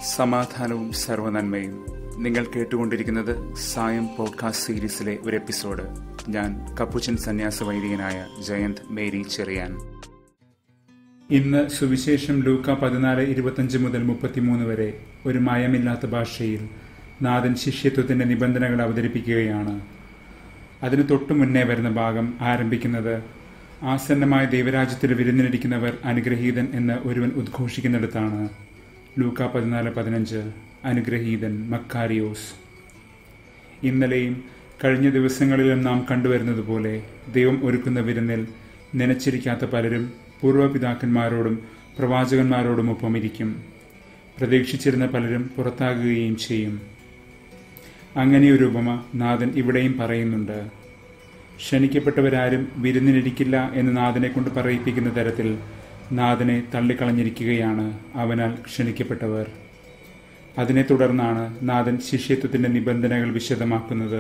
സമാധാനവും സർവനന്മയും നിങ്ങൾ കേട്ടുകൊണ്ടിരിക്കുന്നത് സായം പോഡ്കാസ്റ്റ് സീരീസിലെ ഒരു എപ്പിസോഡ് ഞാൻ കപ്പുച്ചൻ സന്യാസ വൈദികനായ ജയന്ത് മേരി ചെറിയാൻ ഇന്ന് സുവിശേഷം ലൂക്ക പതിനാല് ഇരുപത്തഞ്ച് മുതൽ മുപ്പത്തിമൂന്ന് വരെ ഒരു മയമില്ലാത്ത ഭാഷയിൽ നാഥൻ ശിഷ്യത്വത്തിന്റെ നിബന്ധനകൾ അവതരിപ്പിക്കുകയാണ് അതിന് തൊട്ടു മുന്നേ വരുന്ന ഭാഗം ആരംഭിക്കുന്നത് ആസന്നമായ ദൈവരാജ്യത്തിൽ വിരുന്നിലിരിക്കുന്നവർ അനുഗ്രഹീതൻ എന്ന് ഒരുവൻ ഉദ്ഘോഷിക്കുന്നിടത്താണ് ലൂക്ക പതിനാല് പതിനഞ്ച് അനുഗ്രഹീതൻ മക്കാരിയോസ് ഇന്നലെയും കഴിഞ്ഞ ദിവസങ്ങളിലും നാം കണ്ടുവരുന്നത് പോലെ ദൈവം ഒരുക്കുന്ന വിരുന്നിൽ നനച്ചിരിക്കാത്ത പലരും പൂർവ്വപിതാക്കന്മാരോടും പ്രവാചകന്മാരോടുമൊപ്പം ഇരിക്കും പ്രതീക്ഷിച്ചിരുന്ന പലരും പുറത്താകുകയും ചെയ്യും അങ്ങനെയൊരു ഉപമ നാഥൻ ഇവിടെയും പറയുന്നുണ്ട് ക്ഷണിക്കപ്പെട്ടവരാരും വിരുന്നിനിരിക്കില്ല എന്ന് നാഥനെ കൊണ്ട് പറയിപ്പിക്കുന്ന തരത്തിൽ നാഥനെ തള്ളിക്കളഞ്ഞിരിക്കുകയാണ് അവനാൽ ക്ഷണിക്കപ്പെട്ടവർ അതിനെ തുടർന്നാണ് നാഥൻ ശിഷ്യത്വത്തിന്റെ നിബന്ധനകൾ വിശദമാക്കുന്നത്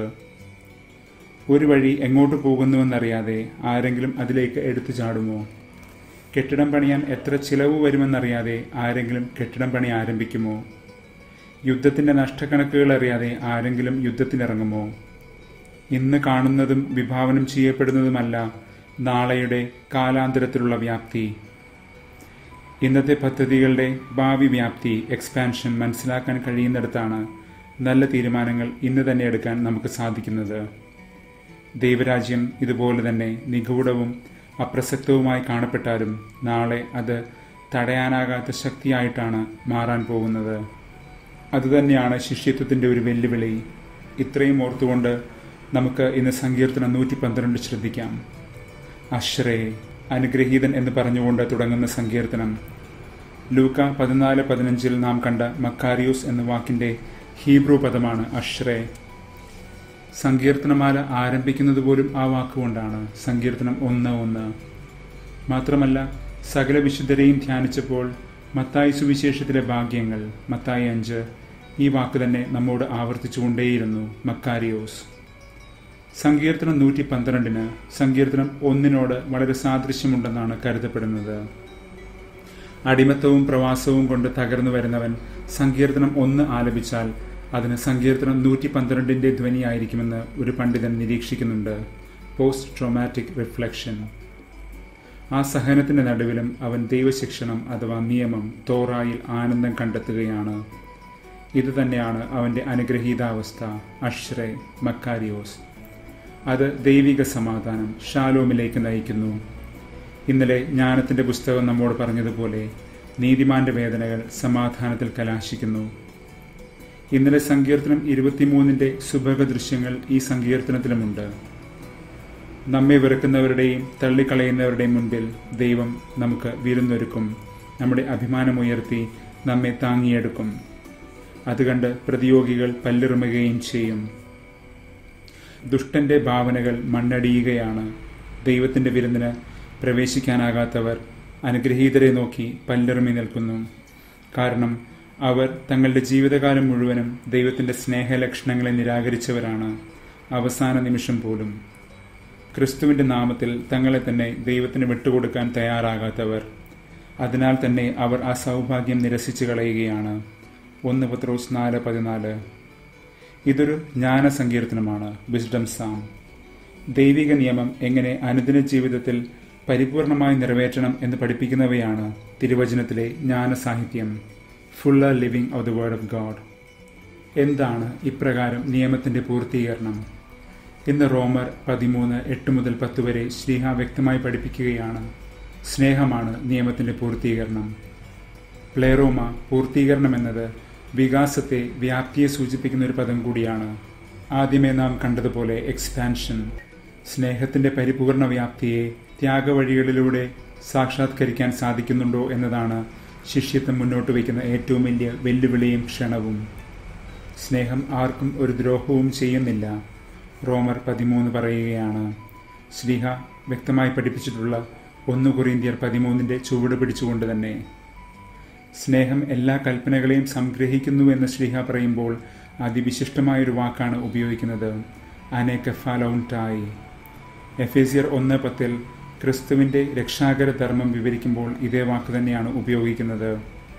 ഒരു വഴി എങ്ങോട്ട് പോകുന്നുവെന്നറിയാതെ ആരെങ്കിലും അതിലേക്ക് എടുത്തു ചാടുമോ കെട്ടിടം പണിയാൻ എത്ര ചിലവ് വരുമെന്നറിയാതെ ആരെങ്കിലും കെട്ടിടം പണി ആരംഭിക്കുമോ യുദ്ധത്തിന്റെ നഷ്ടക്കണക്കുകൾ അറിയാതെ ആരെങ്കിലും യുദ്ധത്തിനിറങ്ങുമോ ഇന്ന് കാണുന്നതും വിഭാവനം ചെയ്യപ്പെടുന്നതുമല്ല നാളെയുടെ കാലാന്തരത്തിലുള്ള വ്യാപ്തി ഇന്നത്തെ പദ്ധതികളുടെ ഭാവി വ്യാപ്തി എക്സ്പാൻഷൻ മനസ്സിലാക്കാൻ കഴിയുന്നിടത്താണ് നല്ല തീരുമാനങ്ങൾ ഇന്ന് തന്നെ എടുക്കാൻ നമുക്ക് സാധിക്കുന്നത് ദൈവരാജ്യം ഇതുപോലെ തന്നെ നിഗൂഢവും അപ്രസക്തവുമായി കാണപ്പെട്ടാലും നാളെ അത് തടയാനാകാത്ത ശക്തിയായിട്ടാണ് മാറാൻ പോകുന്നത് അതുതന്നെയാണ് ശിഷ്യത്വത്തിന്റെ ഒരു വെല്ലുവിളി ഇത്രയും ഓർത്തുകൊണ്ട് നമുക്ക് ഇന്ന് സങ്കീർത്തനം നൂറ്റി പന്ത്രണ്ട് ശ്രദ്ധിക്കാം അശ്രേ അനുഗ്രഹീതൻ എന്ന് പറഞ്ഞുകൊണ്ട് തുടങ്ങുന്ന സങ്കീർത്തനം ലൂക്ക പതിനാല് പതിനഞ്ചിൽ നാം കണ്ട മക്കാരിയൂസ് എന്ന വാക്കിന്റെ ഹീബ്രു പദമാണ് അശ്രേ സങ്കീർത്തനമാല ആരംഭിക്കുന്നത് പോലും ആ വാക്കുകൊണ്ടാണ് സങ്കീർത്തനം ഒന്ന് ഒന്ന് മാത്രമല്ല സകല വിശുദ്ധരെയും ധ്യാനിച്ചപ്പോൾ മത്തായി സുവിശേഷത്തിലെ ഭാഗ്യങ്ങൾ മത്തായി അഞ്ച് ഈ വാക്ക് തന്നെ നമ്മോട് ആവർത്തിച്ചുകൊണ്ടേയിരുന്നു മക്കാരിയോസ് സങ്കീർത്തനം നൂറ്റി പന്ത്രണ്ടിന് സങ്കീർത്തനം ഒന്നിനോട് വളരെ സാദൃശ്യമുണ്ടെന്നാണ് കരുതപ്പെടുന്നത് അടിമത്തവും പ്രവാസവും കൊണ്ട് തകർന്നു വരുന്നവൻ സങ്കീർത്തനം ഒന്ന് ആലപിച്ചാൽ അതിന് സങ്കീർത്തനം നൂറ്റി പന്ത്രണ്ടിന്റെ ധ്വനിയായിരിക്കുമെന്ന് ഒരു പണ്ഡിതൻ നിരീക്ഷിക്കുന്നുണ്ട് പോസ്റ്റ് ട്രോമാറ്റിക് റിഫ്ലക്ഷൻ ആ സഹനത്തിന്റെ നടുവിലും അവൻ ദൈവശിക്ഷണം അഥവാ നിയമം തോറായിൽ ആനന്ദം കണ്ടെത്തുകയാണ് ഇത് തന്നെയാണ് അവന്റെ അനുഗ്രഹീതാവസ്ഥ അഷ്റേ മക്കാരിയോസ് അത് ദൈവിക സമാധാനം ഷാലോമിലേക്ക് നയിക്കുന്നു ഇന്നലെ ജ്ഞാനത്തിന്റെ പുസ്തകം നമ്മോട് പറഞ്ഞതുപോലെ നീതിമാന്റെ വേദനകൾ സമാധാനത്തിൽ കലാശിക്കുന്നു ഇന്നലെ സങ്കീർത്തനം ഇരുപത്തിമൂന്നിന്റെ സുഭഗ ദൃശ്യങ്ങൾ ഈ സങ്കീർത്തനത്തിലുമുണ്ട് നമ്മെ വെറുക്കുന്നവരുടെയും തള്ളിക്കളയുന്നവരുടെയും മുൻപിൽ ദൈവം നമുക്ക് വിരുന്നൊരുക്കും നമ്മുടെ അഭിമാനമുയർത്തി നമ്മെ താങ്ങിയെടുക്കും അതുകണ്ട് പ്രതിയോഗികൾ പല്ലിറുമുകയും ചെയ്യും ദുഷ്ടന്റെ ഭാവനകൾ മണ്ണടിയുകയാണ് ദൈവത്തിന്റെ വിരുന്നിന് പ്രവേശിക്കാനാകാത്തവർ അനുഗ്രഹീതരെ നോക്കി പല്ലിറുമി നിൽക്കുന്നു കാരണം അവർ തങ്ങളുടെ ജീവിതകാലം മുഴുവനും ദൈവത്തിന്റെ സ്നേഹലക്ഷണങ്ങളെ നിരാകരിച്ചവരാണ് അവസാന നിമിഷം പോലും ക്രിസ്തുവിന്റെ നാമത്തിൽ തങ്ങളെ തന്നെ ദൈവത്തിന് വിട്ടുകൊടുക്കാൻ തയ്യാറാകാത്തവർ അതിനാൽ തന്നെ അവർ ആ സൗഭാഗ്യം നിരസിച്ചു കളയുകയാണ് ഒന്ന് പത്രോസ് നാല് പതിനാല് ഇതൊരു ജ്ഞാന സങ്കീർത്തനമാണ് വിസ്ഡം സാം ദൈവിക നിയമം എങ്ങനെ അനുദിന ജീവിതത്തിൽ പരിപൂർണമായി നിറവേറ്റണം എന്ന് പഠിപ്പിക്കുന്നവയാണ് തിരുവചനത്തിലെ ജ്ഞാന സാഹിത്യം fuller living of the word of God എന്താണ് ഇപ്രകാരം നിയമത്തിന്റെ പൂർത്തീകരണം ഇന്ന് റോമർ പതിമൂന്ന് എട്ട് മുതൽ പത്ത് വരെ ശ്രീഹ വ്യക്തമായി പഠിപ്പിക്കുകയാണ് സ്നേഹമാണ് നിയമത്തിന്റെ പൂർത്തീകരണം പ്ലേറോമ പൂർത്തീകരണം എന്നത് വികാസത്തെ വ്യാപ്തിയെ സൂചിപ്പിക്കുന്ന ഒരു പദം കൂടിയാണ് ആദ്യമേ നാം കണ്ടതുപോലെ എക്സ്പാൻഷൻ സ്നേഹത്തിന്റെ പരിപൂർണ വ്യാപ്തിയെ ത്യാഗവഴികളിലൂടെ സാക്ഷാത്കരിക്കാൻ സാധിക്കുന്നുണ്ടോ എന്നതാണ് ശിഷ്യത്വം മുന്നോട്ട് വയ്ക്കുന്ന ഏറ്റവും വലിയ വെല്ലുവിളിയും ക്ഷണവും സ്നേഹം ആർക്കും ഒരു ദ്രോഹവും ചെയ്യുന്നില്ല റോമർ പതിമൂന്ന് പറയുകയാണ് ശ്രീഹ വ്യക്തമായി പഠിപ്പിച്ചിട്ടുള്ള ഒന്ന് കൊറിന്തിയർ പതിമൂന്നിന്റെ ചുവട് പിടിച്ചുകൊണ്ട് തന്നെ സ്നേഹം എല്ലാ കൽപ്പനകളെയും സംഗ്രഹിക്കുന്നു എന്ന് ശ്രീഹ പറയുമ്പോൾ അതിവിശിഷ്ടമായൊരു വാക്കാണ് ഉപയോഗിക്കുന്നത് അനേക്കഫാലൗണ്ടായി എഫേസിയർ ഒന്ന് പത്തിൽ ക്രിസ്തുവിന്റെ രക്ഷാകര ധർമ്മം വിവരിക്കുമ്പോൾ ഇതേ വാക്ക് തന്നെയാണ് ഉപയോഗിക്കുന്നത്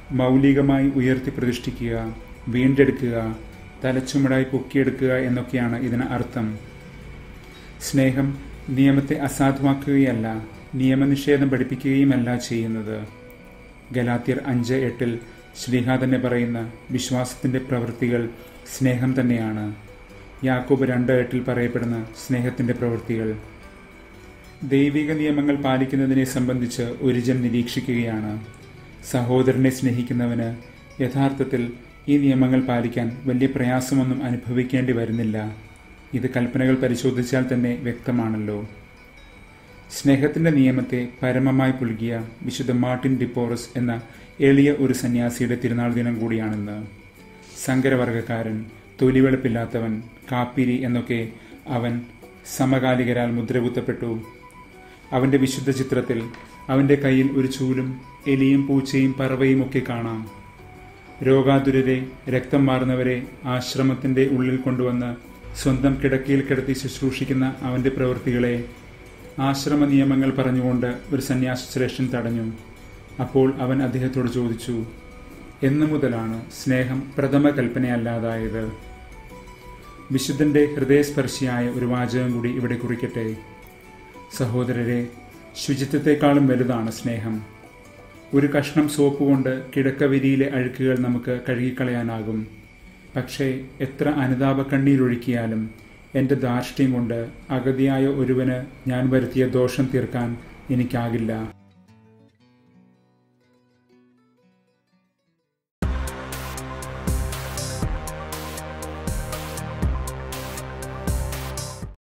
മൗലികമായി ഉയർത്തി പ്രതിഷ്ഠിക്കുക വീണ്ടെടുക്കുക തലച്ചുമടായി പൊക്കിയെടുക്കുക എന്നൊക്കെയാണ് ഇതിന് അർത്ഥം സ്നേഹം നിയമത്തെ അസാധുവാക്കുകയല്ല നിയമനിഷേധം പഠിപ്പിക്കുകയുമല്ല ചെയ്യുന്നത് ഗലാത്യർ അഞ്ച് എട്ടിൽ ശ്രീഹ തന്നെ പറയുന്ന വിശ്വാസത്തിന്റെ പ്രവൃത്തികൾ സ്നേഹം തന്നെയാണ് യാക്കോബ് രണ്ട് എട്ടിൽ പറയപ്പെടുന്ന സ്നേഹത്തിന്റെ പ്രവൃത്തികൾ ദൈവിക നിയമങ്ങൾ പാലിക്കുന്നതിനെ സംബന്ധിച്ച് ഒരിജൻ നിരീക്ഷിക്കുകയാണ് സഹോദരനെ സ്നേഹിക്കുന്നവന് യഥാർത്ഥത്തിൽ ഈ നിയമങ്ങൾ പാലിക്കാൻ വലിയ പ്രയാസമൊന്നും അനുഭവിക്കേണ്ടി വരുന്നില്ല ഇത് കൽപ്പനകൾ പരിശോധിച്ചാൽ തന്നെ വ്യക്തമാണല്ലോ സ്നേഹത്തിന്റെ നിയമത്തെ പരമമായി പുൽകിയ വിശുദ്ധ മാർട്ടിൻ ഡിപ്പോറസ് എന്ന എളിയ ഒരു സന്യാസിയുടെ തിരുനാൾ ദിനം കൂടിയാണെന്ന് സങ്കരവർഗക്കാരൻ തൊലിവെളുപ്പില്ലാത്തവൻ കാപ്പിരി എന്നൊക്കെ അവൻ സമകാലികരാൽ മുദ്രകുത്തപ്പെട്ടു അവന്റെ വിശുദ്ധ ചിത്രത്തിൽ അവന്റെ കയ്യിൽ ഒരു ചൂലും എലിയും പൂച്ചയും പറവയും ഒക്കെ കാണാം രോഗാതുരരെ രക്തം മാറുന്നവരെ ആശ്രമത്തിന്റെ ഉള്ളിൽ കൊണ്ടുവന്ന് സ്വന്തം കിടക്കയിൽ കിടത്തി ശുശ്രൂഷിക്കുന്ന അവന്റെ പ്രവൃത്തികളെ ആശ്രമ നിയമങ്ങൾ പറഞ്ഞുകൊണ്ട് ഒരു സന്യാസ ശ്രേഷ്ഠൻ തടഞ്ഞു അപ്പോൾ അവൻ അദ്ദേഹത്തോട് ചോദിച്ചു എന്നു മുതലാണ് സ്നേഹം പ്രഥമ കൽപ്പനയല്ലാതായത് വിശുദ്ധന്റെ ഹൃദയസ്പർശിയായ ഒരു വാചകം കൂടി ഇവിടെ കുറിക്കട്ടെ സഹോദരരെ ശുചിത്വത്തെക്കാളും വലുതാണ് സ്നേഹം ഒരു കഷ്ണം സോപ്പ് കൊണ്ട് കിടക്കവിരിയിലെ അഴുക്കുകൾ നമുക്ക് കഴുകിക്കളയാനാകും പക്ഷേ എത്ര അനുതാപ കണ്ണീരൊഴുക്കിയാലും എൻ്റെ ധാർഷ്ട്യം കൊണ്ട് അഗതിയായ ഒരുവന് ഞാൻ വരുത്തിയ ദോഷം തീർക്കാൻ എനിക്കാകില്ല